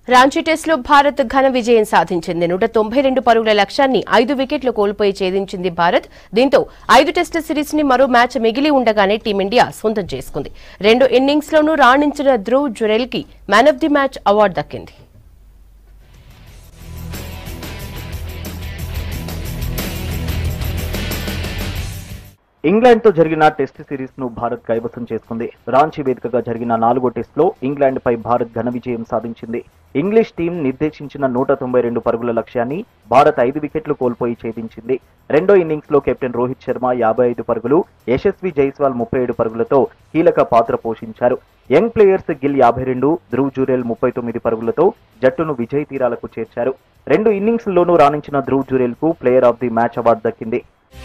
రాంచీ టెస్టులో భారత్ ఘన విజయం సాధించింది నూట తొంభై రెండు పరుగుల లక్ష్యాన్ని ఐదు వికెట్లు కోల్పోయి ఛేదించింది భారత్ దీంతో ఐదు టెస్టు సిరీస్ ని మరో మ్యాచ్ మిగిలి ఉండగానే టీమిండియా సొంతం చేసుకుంది రెండు ఇన్నింగ్స్ లోనూ రాణించిన ధ్రువ్ జురెల్ కి man of the match award దక్కింది ఇంగ్లాండ్ తో జరిగిన టెస్ట్ సిరీస్ ను భారత్ కైవసం చేసుకుంది రాంచీ వేదికగా జరిగిన నాలుగో టెస్ట్ లో ఇంగ్లాండ్ పై భారత్ ఘన విజయం సాధించింది ఇంగ్లీష్ టీం నిర్దేశించిన నూట తొంభై రెండు పరుగుల లక్ష్యాన్ని భారత్ ఐదు వికెట్లు కోల్పోయి ఛేదించింది రెండో ఇన్నింగ్స్ లో కెప్టెన్ రోహిత్ శర్మ యాభై ఐదు పరుగులు యశస్వి జైస్వాల్ ముప్పై ఏడు పరుగులతో కీలక పాత్ర పోషించారు యంగ్ ప్లేయర్స్ గిల్ యాభై రెండు ధ్రువ్ జురేల్ ముప్పై తొమ్మిది పరుగులతో జట్టును విజయ తీరాలకు చేర్చారు రెండు ఇన్నింగ్స్ లోనూ రాణించిన ధ్రువ్ జురేల్ కు player of the match award దక్కింది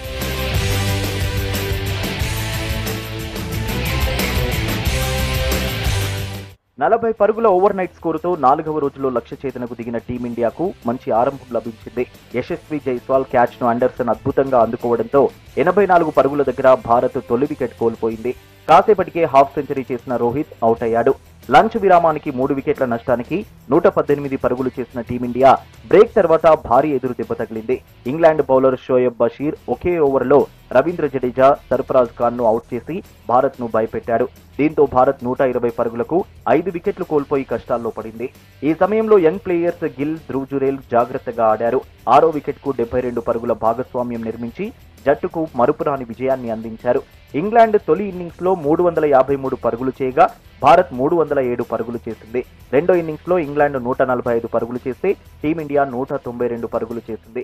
నలభై పరుగుల ఓవర్ నైట్ స్కోరుతో నాలుగవ రోజులో లక్ష్య చేతనకు దిగిన టీమిండియాకు మంచి ఆరంభం లభించింది యశస్వి జైస్వాల్ క్యాచ్ ను అండర్సన్ అద్భుతంగా అందుకోవడంతో ఎనభై నాలుగు పరుగుల దగ్గర భారత్ తొలి వికెట్ కోల్పోయింది కాసేపటికే హాఫ్ సెంచరీ చేసిన రోహిత్ అవుట్ అయ్యాడు లంచ్ విరామానికి మూడు వికెట్ల నష్టానికి నూట పద్దెనిమిది పరుగులు చేసిన టీమిండియా బ్రేక్ తర్వాత భారీ ఎదురు దెబ్బ తగిలింది ఇంగ్లాండ్ బౌలర్ షోయబ్ బషీర్ ఒకే ఓవర్లో రవీంద్ర జడేజా సర్ఫరాజ్ ఖాన్ ను అవుట్ చేసి భారత్ ను భయపెట్టాడు దీంతో భారత్ నూట ఇరవై పరుగులకు ఐదు వికెట్లు కోల్పోయి కష్టాల్లో పడింది ఈ సమయంలో యంగ్ ప్లేయర్స్ గిల్ ధ్రువ్ జురేల్ జాగ్రత్తగా ఆడారు ఆరో వికెట్ కు డెబ్బై రెండు పరుగుల భాగస్వామ్యం నిర్మించి జట్టుకు మరుపురాని విజయాన్ని అందించారు ఇంగ్లాండ్ తొలి ఇన్నింగ్స్ లో మూడు వందల యాభై మూడు పరుగులు చేయగా భారత్ మూడు వందల ఏడు పరుగులు చేసింది రెండో ఇన్నింగ్స్ లో ఇంగ్లాండ్ నూట నలభై ఐదు పరుగులు చేస్తే టీమిండియా నూట తొంభై రెండు పరుగులు చేసింది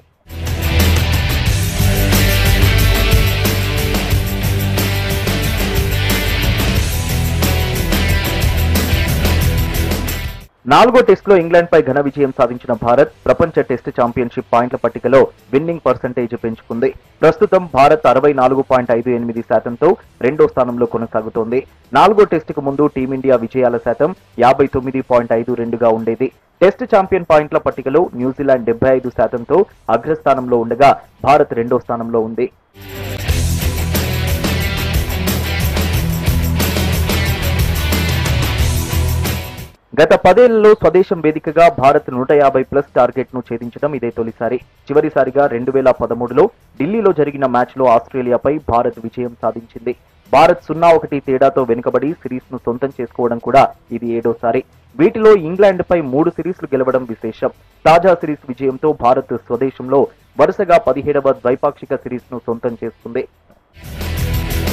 నాలుగో టెస్ట్ లో ఇంగ్లాండ్ పై ఘన విజయం సాధించిన భారత్ ప్రపంచ టెస్ట్ ఛాంపియన్షిప్ పాయింట్ల పట్టికలో విన్నింగ్ పర్సంటేజ్ పెంచుకుంది ప్రస్తుతం భారత్ అరవై నాలుగు పాయింట్ ఐదు ఎనిమిది శాతంతో రెండో స్థానంలో కొనసాగుతోంది నాలుగో టెస్టుకు ముందు టీమిండియా విజయాల శాతం యాభై తొమ్మిది పాయింట్ ఐదు రెండుగా ఉండేది టెస్ట్ ఛాంపియన్ పాయింట్ల పట్టికలో న్యూజిలాండ్ డెబ్బై ఐదు శాతంతో అగ్రస్థానంలో ఉండగా భారత్ రెండో స్థానంలో ఉంది గత పదేళ్లలో స్వదేశం వేదికగా భారత్ నూట యాభై ప్లస్ టార్గెట్ ను ఛేదించడం ఇదే తొలిసారి చివరిసారిగా రెండు వేల పదమూడులో ఢిల్లీలో జరిగిన మ్యాచ్ లో ఆస్ట్రేలియాపై భారత్ విజయం సాధించింది భారత్ సున్నా ఒకటి తేడాతో వెనుకబడి సిరీస్ ను సొంతం చేసుకోవడం కూడా ఇది ఏడోసారి వీటిలో ఇంగ్లాండ్ పై మూడు సిరీస్లు గెలవడం విశేషం తాజా సిరీస్ విజయంతో భారత్ స్వదేశంలో వరుసగా పదిహేడవ ద్వైపాక్షిక సిరీస్ ను సొంతం చేసుకుంది